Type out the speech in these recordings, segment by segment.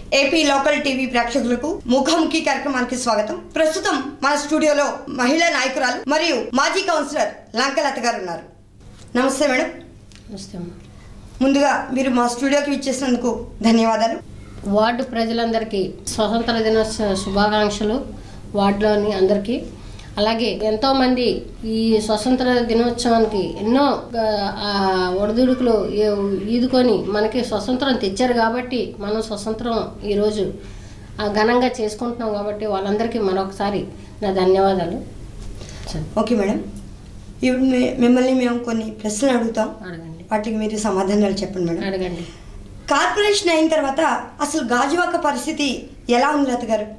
AP local TV ప్రేక్షకులకు ముఖాముఖి కార్యక్రమానికి స్వాగతం ప్రస్తుతం మన స్టూడియోలో మహిళా నాయకురాలు మరియు మాజీ కౌన్సిలర్ లంకలత గారు ఉన్నారు నమస్తే మేడం నమస్తే అమ్మ. ముందుగా మీరు మా స్టూడియోకి ఇచ్చేసినందుకు ధన్యవాదాలు వార్డు ప్రజలందరికీ స్వతంత్ర దినోత్సవ శుభాకాంక్షలు వార్డులోని అందరికీ అలాగే ఎంతోమంది ఈ స్వతంత్ర దినోత్సవానికి ఎన్నో ఆ, ఒడిదుడుకులు ఏ- ఈదుకొని మనకి స్వతంత్రం తెచ్చారు కాబట్టి మనం స్వతంత్రం ఈరోజు ఆ, ఘనంగా చేసుకుంటున్నాం కాబట్టి వాళ్ళందరికీ మరొకసారి నా ధన్యవాదాలు సరే, ఓకే మేడం ఇప్పుడు మీ- మిమ్మల్ని మేము కొన్ని ప్రశ్నలు అడుగుతాం అడగండి వాటికి మీరు సమాధానాలు చెప్పండి మేడం అడగండి కార్పొరేషన్ అయిన తర్వాత అసలు గాజువాక పరిస్థితి ఎలా ఉంది లత గారు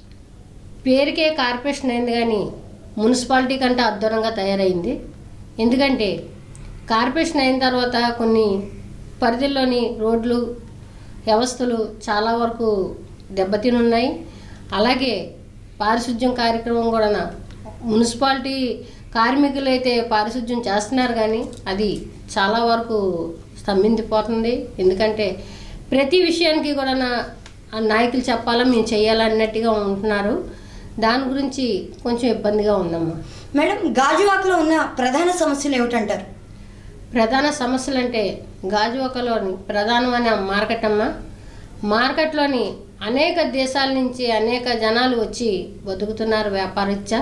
పేరుకే కార్పొరేషన్ అయింది కానీ మున్సిపాలిటీ కంటే అద్భుతంగా తయారైంది ఎందుకంటే కార్పొరేషన్ అయిన తర్వాత కొన్ని పరిధిలోని రోడ్లు వ్యవస్థలు చాలా వరకు దెబ్బతిని ఉన్నాయి అలాగే పారిశుద్ధ్యం కార్యక్రమం కూడా మున్సిపాలిటీ కార్మికులు అయితే పారిశుద్ధ్యం చేస్తున్నారు కానీ అది చాలా వరకు స్తంభించిపోతుంది ఎందుకంటే ప్రతి విషయానికి కూడా నా- ఆ నాయకులు చెప్పాలా మేము చేయాలన్నట్టుగా ఉంటున్నారు దాని గురించి కొంచెం ఇబ్బందిగా ఉందమ్మా మేడం గాజువాకలో ఉన్న ప్రధాన సమస్యలు ఏమిటంటారు ప్రధాన సమస్యలు అంటే గాజువాకలోని ప్రధానమైన మార్కెట్ అమ్మ మార్కెట్లోని అనేక దేశాల నుంచి అనేక జనాలు వచ్చి బతుకుతున్నారు వ్యాపారరీత్యా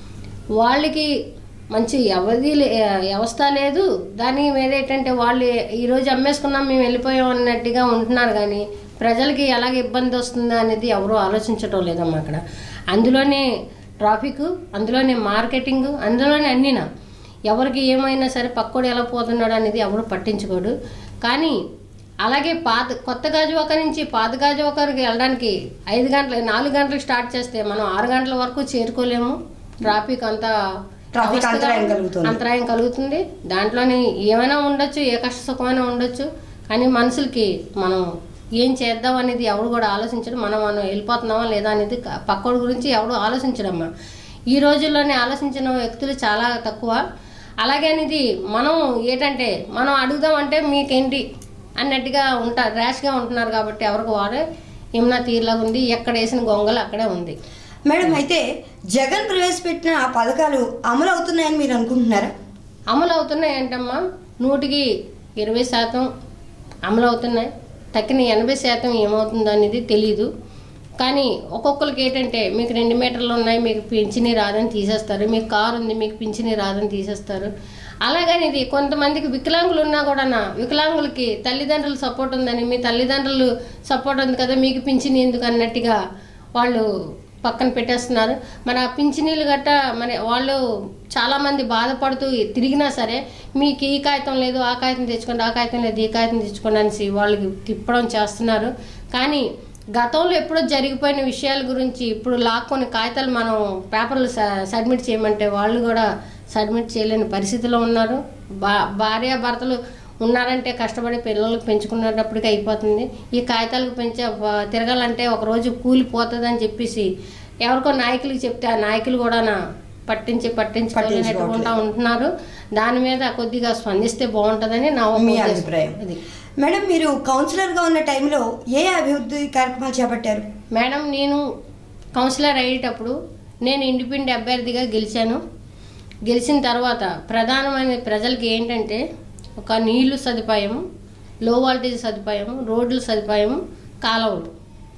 వాళ్ళకి మంచి వ్యవధి లే- వ్యవస్థ లేదు దాని మీద ఏంటంటే వాళ్ళు ఈరోజు అమ్మేసుకున్నాం మేము వెళ్ళిపోయాం అన్నట్టుగా ఉంటున్నారు కానీ ప్రజలకి ఎలాగ ఇబ్బంది వస్తుందా అనేది ఎవరు ఆలోచించడం లేదమ్మా అక్కడ అందులోనే ట్రాఫిక్ అందులోనే మార్కెటింగ్ అందులోనే అన్నీనా ఎవరికి ఏమైనా సరే పక్కోడు ఎలా పోతున్నాడు అనేది ఎవరు పట్టించుకోడు కానీ అలాగే పాత కొత్త గాజువాక నుంచి పాత గాజువాకకి వెళ్ళడానికి ఐదు గంటలు నాలుగు గంటలకు స్టార్ట్ చేస్తే మనం ఆరు గంటల వరకు చేరుకోలేము ట్రాఫిక్ అంతా ట్రాఫిక్ అవస్థగా అంతరాయం కలుగుతుంది. అంతరాయం కలుగుతుంది దాంట్లోని ఏమైనా ఉండొచ్చు ఏ కష్ట సుఖమైనా ఉండొచ్చు కానీ మనుషులకి మనం ఏం చేద్దాం అనేది ఎవరు కూడా ఆలోచించడం మనం మనం వెళ్ళిపోతున్నామా లేదా అనేది క- పక్కోడి గురించి ఎవడు ఆలోచించడమ్మా ఈ రోజుల్లోనే ఆలోచించిన వ్యక్తులు చాలా తక్కువ అలాగే అనేది మనం ఏంటంటే మనం అడుగుదామంటే మీకేంటి అన్నట్టుగా ఉంటారు ర్యాష్గా ఉంటున్నారు కాబట్టి ఎవరికి వాడే యమునా తీరులాగా ఉంది ఎక్కడ వేసిన గొంగలు అక్కడే ఉంది మేడం అయితే జగన్ ప్రవేశపెట్టిన ఆ పథకాలు అమలు అవుతున్నాయని మీరు అనుకుంటున్నారా అమలు అవుతున్నాయి ఏంటమ్మా నూటికి ఇరవై శాతం అమలు అవుతున్నాయి తక్కిన ఎనభై శాతం ఏమవుతుందో అనేది తెలియదు కానీ ఒక్కొక్కరికి ఏంటంటే మీకు రెండు మీటర్లు ఉన్నాయి మీకు పింఛని రాదని తీసేస్తారు మీకు కారు ఉంది మీకు పింఛని రాదని తీసేస్తారు అలాగని ఇది కొంతమందికి వికలాంగులు ఉన్నా కూడా వికలాంగులకి తల్లిదండ్రులు సపోర్ట్ ఉందని మీ తల్లిదండ్రులు సపోర్ట్ ఉంది కదా మీకు పింఛని ఎందుకు అన్నట్టుగా వాళ్ళు పక్కన పెట్టేస్తున్నారు మరి ఆ పింఛనీలు గట్ట మరి వాళ్ళు చాలామంది బాధపడుతూ తిరిగినా సరే మీకు ఈ కాగితం లేదు ఆ కాగితం తెచ్చుకోండి ఆ కాగితం లేదు ఈ కాగితం తెచ్చుకోండి అనేసి వాళ్ళకి తిప్పడం చేస్తున్నారు కానీ గతంలో ఎప్పుడో జరిగిపోయిన విషయాల గురించి ఇప్పుడు లాక్కొని కాగితాలు మనం పేపర్లు స- సబ్మిట్ చేయమంటే వాళ్ళు కూడా సబ్మిట్ చేయలేని పరిస్థితిలో ఉన్నారు బా భార్య భర్తలు ఉన్నారంటే కష్టపడి పిల్లలకు పెంచుకునేటప్పటికి అయిపోతుంది ఈ కాగితాలకు పెంచే బ- తిరగాలంటే ఒక రోజు కూలిపోతుందని చెప్పేసి ఎవరికో నాయకులకు చెప్తే ఆ నాయకులు కూడా నా పట్టించి పట్టించుకోలేనట్టుకుంటా ఉంటున్నారు దాని మీద కొద్దిగా స్పందిస్తే బాగుంటుందని నా ఒక మీ ఉద్దేశం. అభిప్రాయం అది మేడం మీరు కౌన్సిలర్గా ఉన్న టైంలో ఏ అభివృద్ధి కార్యక్రమాలు చేపట్టారు మేడం నేను కౌన్సిలర్ అయ్యేటప్పుడు నేను ఇండిపెండెంట్ అభ్యర్థిగా గెలిచాను గెలిచిన తర్వాత ప్రధానమైన ప్రజలకి ఏంటంటే ఒక నీళ్లు సదుపాయం లో వాల్టేజ్ సదుపాయం రోడ్ల సదుపాయం కాలువలు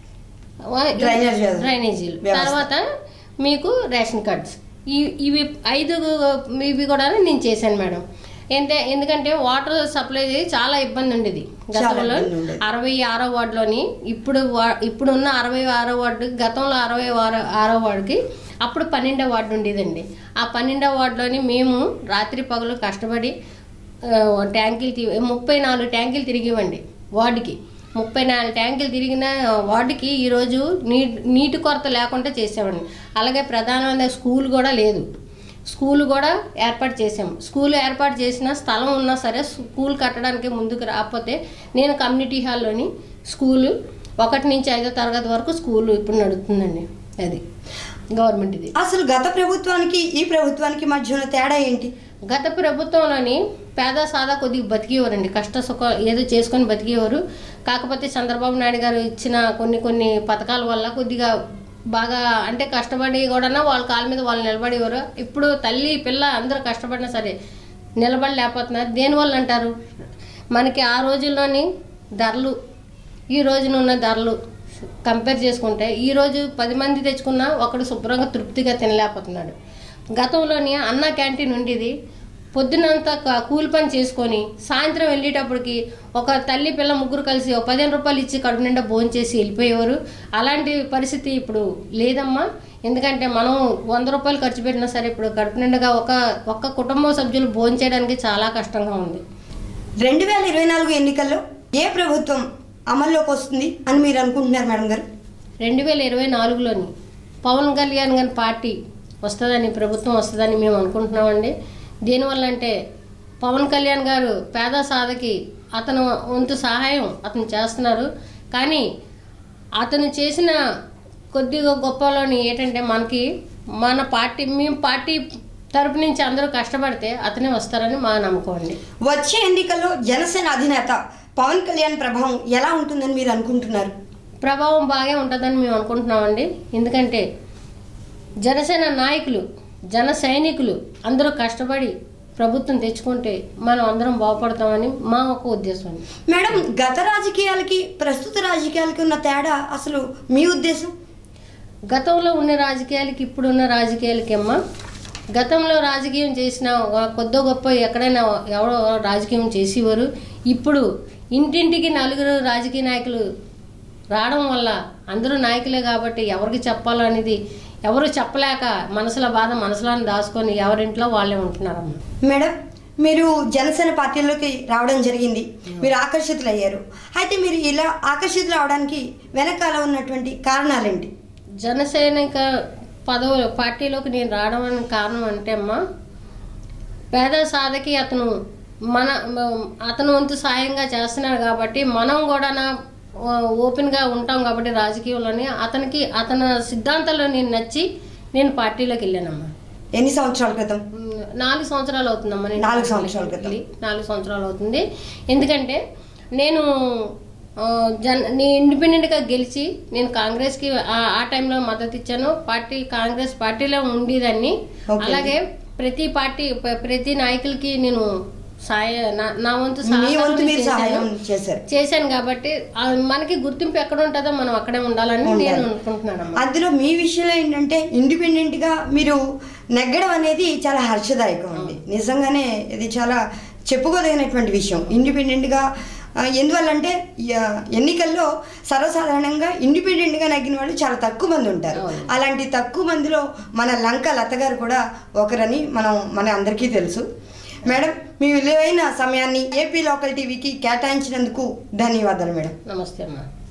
డ్రైనేజ్ వ్యవస్థ. డ్రైనేజీలు వ్యవస్థ. తర్వాత మీకు రేషన్ కార్డ్స్ ఈ ఇవి ఐదు ఇవి కూడా నేను చేశాను మేడం ఏంటే ఎందుకంటే వాటర్ సప్లై చాలా ఇబ్బంది ఉండేది చాలా గతంలో ఇబ్బంది ఉండేది. అరవై ఆరో వార్డులోని ఇప్పుడు వా- ఇప్పుడు ఉన్న అరవై ఆరో వార్డు గతంలో అరవై ఆరో ఆరో వార్డుకి అప్పుడు పన్నెండో వార్డు ఉండేదండి ఆ పన్నెండో వార్డులోని మేము రాత్రి పగలు కష్టపడి ఆ, ట్యాంకులు తీ ముప్పై నాలుగు ట్యాంకులు తిరిగివ్వండి వార్డుకి ముప్పై నాలుగు ట్యాంకులు తిరిగిన వార్డుకి ఈరోజు నీ నీటి కొరత లేకుండా చేసామండి అలాగే ప్రధానమైన స్కూల్ కూడా లేదు స్కూల్ కూడా ఏర్పాటు చేసాం స్కూల్ ఏర్పాటు చేసిన స్థలం ఉన్నా సరే స్కూల్ కట్టడానికి ముందుకు రాకపోతే నేను కమ్యూనిటీ హాల్లోని స్కూలు ఒకటి నుంచి ఐదో తరగతి వరకు స్కూల్ ఇప్పుడు నడుస్తుందండి అది గవర్నమెంట్ ఇది అసలు గత ప్రభుత్వానికి ఈ ప్రభుత్వానికి మధ్య ఉన్న తేడా ఏంటి గత ప్రభుత్వంలోని పేద సాదా కొద్దిగా బతికేవారండి కష్ట సుఖ ఏదో చేసుకొని బతికేవారు కాకపోతే చంద్రబాబు నాయుడు గారు ఇచ్చిన కొన్ని కొన్ని పథకాల వల్ల కొద్దిగా బాగా అంటే కష్టపడి కూడా వాళ్ళ కాళ్ళ మీద వాళ్ళు నిలబడేవారు ఇప్పుడు తల్లి పిల్ల అందరూ కష్టపడినా సరే నిలబడలేకపోతున్నారు దేనివల్ల అంటారు మనకి ఆ రోజుల్లోని ధరలు ఈ రోజున ఉన్న ధరలు కంపేర్ చేసుకుంటే ఈ రోజు పది మంది తెచ్చుకున్నా ఒకడు శుభ్రంగా తృప్తిగా తినలేకపోతున్నాడు గతంలోని అన్న క్యాంటీన్ ఉండేది పొద్దునంతా క- కూలి పని చేసుకొని సాయంత్రం వెళ్ళేటప్పటికి ఒక తల్లి పిల్ల ముగ్గురు కలిసి ఒక పదిహేను రూపాయలు ఇచ్చి కడుపు నిండా భోజనం చేసి వెళ్ళిపోయేవారు అలాంటి పరిస్థితి ఇప్పుడు లేదమ్మా ఎందుకంటే మనం వంద రూపాయలు ఖర్చు పెట్టినా సరే ఇప్పుడు కడుపు నిండుగా ఒక ఒక్క కుటుంబ సభ్యులు భోజనం చేయడానికి చాలా కష్టంగా ఉంది రెండు వేల ఇరవై నాలుగు ఎన్నికల్లో ఏ ప్రభుత్వం అమల్లోకి వస్తుంది అని మీరు అనుకుంటున్నారు మేడం గారు రెండు వేల ఇరవై నాలుగులోని పవన్ కళ్యాణ్ గారి పార్టీ వస్తుందని ప్రభుత్వం వస్తుందని మేము అనుకుంటున్నామండి దీనివల్ల అంటే పవన్ కళ్యాణ్ గారు పేద సాధకి అతను వంతు సహాయం అతను చేస్తున్నారు కానీ అతను చేసిన కొద్దిగా గొప్పలోని ఏంటంటే మనకి మన పార్టీ మేము పార్టీ తరపు నుంచి అందరూ కష్టపడితే అతనే వస్తారని మా నమ్మకం అండి వచ్చే ఎన్నికల్లో జనసేన అధినేత పవన్ కళ్యాణ్ ప్రభావం ఎలా ఉంటుందని మీరు అనుకుంటున్నారు ప్రభావం బాగా ఉంటుందని మేము అనుకుంటున్నామండి ఎందుకంటే జనసేన నాయకులు జన సైనికులు అందరూ కష్టపడి ప్రభుత్వం తెచ్చుకుంటే మనం అందరం బాగుపడతామని మా ఒక ఉద్దేశం అండి మేడం గత రాజకీయాలకి ప్రస్తుత రాజకీయాలకి ఉన్న తేడా అసలు మీ ఉద్దేశం గతంలో ఉన్న రాజకీయాలకి ఇప్పుడున్న రాజకీయాలకి అమ్మా గతంలో రాజకీయం చేసిన ఒక కొద్దో గొప్ప ఎక్కడైనా ఎవరో రాజకీయం చేసేవారు ఇప్పుడు ఇంటింటికి నలుగురు రాజకీయ నాయకులు రావడం వల్ల అందరూ నాయకులే కాబట్టి ఎవరికి చెప్పాలో అనేది ఎవరు చెప్పలేక మనసులో బాధ మనసులోని దాచుకొని ఎవరింట్లో వాళ్ళే ఉంటున్నారమ్మా మేడం మీరు జనసేన పార్టీలోకి రావడం జరిగింది మీరు ఆకర్షితులయ్యారు అయితే మీరు ఇలా ఆకర్షితులు అవడానికి వెనకాల ఉన్నటువంటి కారణాలేంటి జనసైనిక పదవి పార్టీలోకి నేను రావడం అనే కారణం అంటే అమ్మా పేద సాధకి అతను మన మ- అతను వంతు సాయంగా చేస్తున్నాడు కాబట్టి మనం కూడా ఓపెన్గా ఉంటాం కాబట్టి రాజకీయంలోని అతనికి అతని సిద్ధాంతాల్లో నేను నచ్చి నేను పార్టీలోకి వెళ్ళానమ్మా ఎన్ని సంవత్సరాల క్రితం ఉమ్, నాలుగు సంవత్సరాలు అవుతుందమ్మా నేను నాలుగు పార్టీలోకి సంవత్సరాల క్రితం. వెళ్ళి. నాలుగు సంవత్సరాలు అవుతుంది ఎందుకంటే నేను ఆ, జన్ నేను ఇండిపెండెంట్గా గెలిచి నేను కాంగ్రెస్కి ఆ- ఆ టైంలో మద్దతు ఇచ్చాను పార్టీ కాంగ్రెస్ పార్టీలో ఉండేదాన్ని Okay. అలాగే ప్రతి పార్టీ ప్ర- ప్రతి నాయకులకి నేను సాయ నా- నా వంతు మీ సహకారం వంతు మీరు చేశాను. సహాయం చేశారు చేశాను కాబట్టి ఆ, మనకి గుర్తింపు ఎక్కడ ఉంటుందో మనం అక్కడే ఉండాలని ఉండాలి. నేను అనుకుంటున్నాను అందులో మీ విషయంలో ఏంటంటే ఇండిపెండెంట్గా మీరు నెగ్గడం అనేది చాలా హర్షదాయకం అండి నిజంగానే ఇది చాలా చెప్పుకోదగినటువంటి విషయం ఇండిపెండెంట్గా ఆ, ఎందువల్లంటే ఆ, ఎన్నికల్లో సర్వసాధారణంగా ఇండిపెండెంట్గా నెగ్గిన వాళ్ళు చాలా తక్కువ మంది ఉంటారు అవును. అలాంటి తక్కువ మందిలో మన లంక లత గారు కూడా ఒకరని మనం మన అందరికీ తెలుసు మేడం మీ విలువైన సమయాన్ని ఏపీ లోకల్ టీవీకి కేటాయించినందుకు ధన్యవాదాలు మేడం నమస్తే అమ్మా